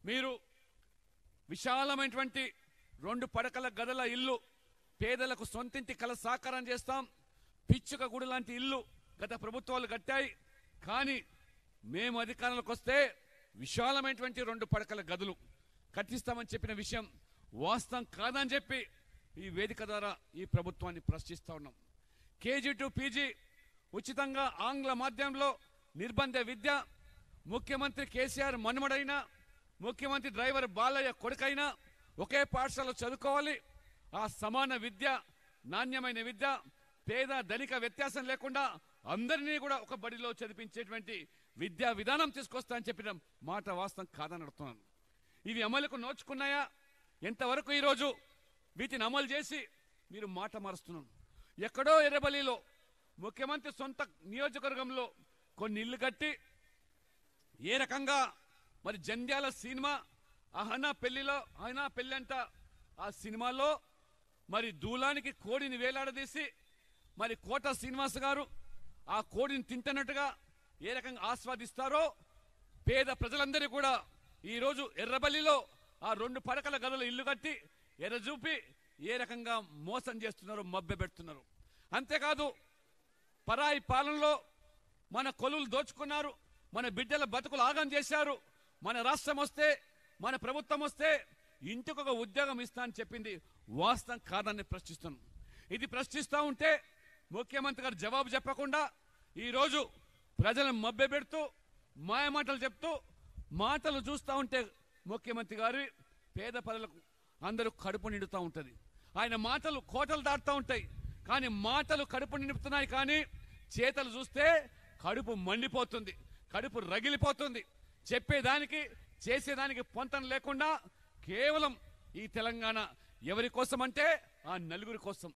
మీరు విశాలమైనటువంటి రెండు పడకల గదల ఇల్లు పేదలకు సొంతింటి కల సాకారం చేస్తాం పిచ్చుక గుడి లాంటి ఇల్లు గత ప్రభుత్వాలు కట్టాయి కానీ మేము అధికారంలోకి వస్తే విశాలమైనటువంటి రెండు పడకల గదులు కట్టిస్తామని చెప్పిన విషయం వాస్తవం కాదని చెప్పి ఈ వేదిక ద్వారా ఈ ప్రభుత్వాన్ని ప్రశ్నిస్తా ఉన్నాం కేజీ టు పీజీ ఉచితంగా ఆంగ్ల మాధ్యమంలో నిర్బంధ విద్య ముఖ్యమంత్రి కేసీఆర్ మనుమడైన ముఖ్యమంత్రి డ్రైవర్ బాలయ్య కొడుకైనా ఒకే పాఠశాలలో చదువుకోవాలి ఆ సమాన విద్య నాణ్యమైన విద్య పేద ధనిక వ్యత్యాసం లేకుండా అందరినీ కూడా ఒక బడిలో చదివించేటువంటి విద్యా విధానం తీసుకొస్తా అని చెప్పిన మాట వాస్తవం కాదని అడుగుతున్నాను ఇవి అమలుకు నోచుకున్నాయా ఎంతవరకు ఈరోజు వీటిని అమలు చేసి మీరు మాట మారుస్తున్నాను ఎక్కడో ఎర్రబలిలో ముఖ్యమంత్రి సొంత నియోజకవర్గంలో కొన్ని ఇల్లు కట్టి ఏ రకంగా మరి జంధ్యాల సినిమా అహనా పెళ్లిలో అహనా పెళ్లి అంట ఆ సినిమాలో మరి దూలానికి కోడిని వేలాడదీసి మరి కోట శ్రీనివాస్ గారు ఆ కోడిని తింటున్నట్టుగా ఏ రకంగా ఆస్వాదిస్తారో పేద ప్రజలందరూ కూడా ఈరోజు ఎర్రబల్లిలో ఆ రెండు పడకల గదులు ఇల్లు కట్టి ఎర్ర చూపి ఏ రకంగా మోసం చేస్తున్నారో మభ్య పెడుతున్నారు అంతేకాదు పరాయి పాలనలో మన కొలువులు దోచుకున్నారు మన బిడ్డల బతుకులు ఆగం చేశారు మన రాష్ట్రం వస్తే మన ప్రభుత్వం వస్తే ఇంటికి ఒక ఉద్యోగం ఇస్తా అని చెప్పింది వాస్తవం కాదని ప్రశ్నిస్తున్నాం ఇది ప్రశ్నిస్తూ ఉంటే ముఖ్యమంత్రి గారు జవాబు చెప్పకుండా ఈరోజు ప్రజలను మభ్యపెడుతూ మాయమాటలు చెప్తూ మాటలు చూస్తూ ఉంటే ముఖ్యమంత్రి గారి పేద ప్రజలకు అందరూ కడుపు నిండుతూ ఉంటుంది ఆయన మాటలు కోటలు దాటుతూ ఉంటాయి కానీ మాటలు కడుపు నింపుతున్నాయి కానీ చేతలు చూస్తే కడుపు మండిపోతుంది కడుపు రగిలిపోతుంది చెప్పేదానికి చేసేదానికి పొంతన లేకుండా కేవలం ఈ తెలంగాణ ఎవరి కోసం అంటే ఆ నలుగురి కోసం